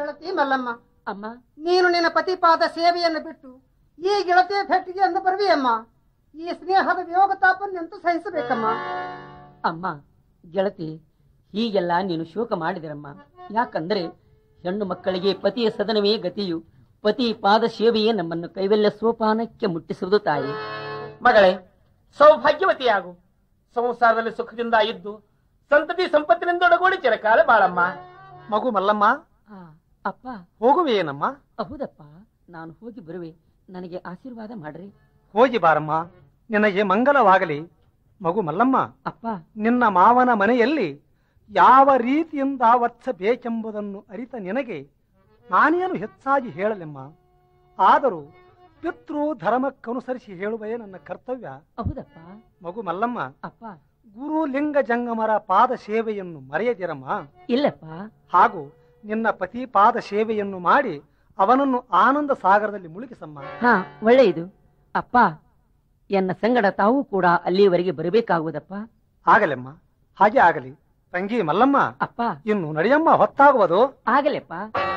ಗೆಳತಿ ಮಲ್ಲಮ್ಮ ಅಮ್ಮ ನೀನು ನಿನ್ನ ಪತಿಪಾದ ಸೇವೆಯನ್ನು ಬಿಟ್ಟು ಈ ಗೆಳತಿಯ ಭೇಟಿಗೆ ಎಂದು ಬರುವಿಯಮ್ಮ ಈ ಸ್ನೇಹದ ವಿಯೋಗ ತಾಪನ್ನೆಂತೂ ಸಹಿಸಬೇಕಮ್ಮ ಅಮ್ಮ ಗೆಳತಿ ಹೀಗೆಲ್ಲ ನೀನು ಶೋಕ ಮಾಡಿದಿರಮ್ಮ ಯಾಕಂದ್ರೆ ಹೆಣ್ಣು ಮಕ್ಕಳಿಗೆ ಪತಿಯ ಸದನವೇ ಗತಿಯು ಪತಿ ಪಾದ ಸೇವೆಯೇ ನಮ್ಮನ್ನು ಕೈವಲ್ಯ ಸೋಪಾನಕ್ಕೆ ಮುಟ್ಟಿಸುವುದು ತಾಯಿ ಮಗಳೇ ಸೌಭಾಗ್ಯವತಿಯಾಗು ಸಂಸಾರದಲ್ಲಿ ಸುಖದಿಂದ ಇದ್ದು ಸಂತತಿ ಸಂಪತ್ತಿನಿಂದ ಒಡಗೂಡಿ ಚಿರಕಾಲ ಬಾಳಮ್ಮ ಮಗು ಮಲ್ಲಮ್ಮ ಆ, ಅಪ್ಪ ಹೋಗುವೆಯೇನಮ್ಮ ಹೌದಪ್ಪ ನಾನು ಹೋಗಿ ಬರುವೆ ನನಗೆ ಆಶೀರ್ವಾದ ಮಾಡ್ರಿ ಹೋಗಿ ಬಾರಮ್ಮ ನಿನಗೆ ಮಂಗಲವಾಗಲಿ ಮಗು ಮಲ್ಲಮ್ಮ ಅಪ್ಪ ನಿನ್ನ ಮಾವನ ಮನೆಯಲ್ಲಿ ಯಾವ ರೀತಿಯಿಂದ ವರ್ತಿಸಬೇಕೆಂಬುದನ್ನು ಅರಿತ ನಿನಗೆ ನಾನೇನು ಹೆಚ್ಚಾಗಿ ಹೇಳಲೆಮ್ಮ ಆದರೂ ಪಿತೃ ಧರ್ಮಕ್ಕನುಸರಿಸಿ ಹೇಳುವೆಯೇ ನನ್ನ ಕರ್ತವ್ಯ ಹೌದಪ್ಪ ಮಗು ಮಲ್ಲಮ್ಮ ಅಪ್ಪ ಗುರು ಲಿಂಗ ಜಂಗಮರ ಪಾದ ಸೇವೆಯನ್ನು ಮರೆಯದಿರಮ್ಮ ಇಲ್ಲಪ್ಪ ಹಾಗೂ ನಿನ್ನ ಪತಿ ಪಾದ ಸೇವೆಯನ್ನು ಮಾಡಿ ಅವನನ್ನು ಆನಂದ ಸಾಗರದಲ್ಲಿ ಮುಳುಗಿಸಮ್ಮ ಹಾ ಒಳ್ಳೆಯದು ಅಪ್ಪ ಎನ್ನ ಸಂಗಡ ತಾವು ಕೂಡ ಅಲ್ಲಿಯವರೆಗೆ ಬರಬೇಕಾಗುವುದಪ್ಪ ಆಗಲೆಮ್ಮ ಹಾಗೆ ಆಗಲಿ ತಂಗಿ ಮಲ್ಲಮ್ಮ ಅಪ್ಪ ಇನ್ನು ನಡೆಯಮ್ಮ ಹೊತ್ತಾಗುವುದು ಆಗಲೆಪ್ಪ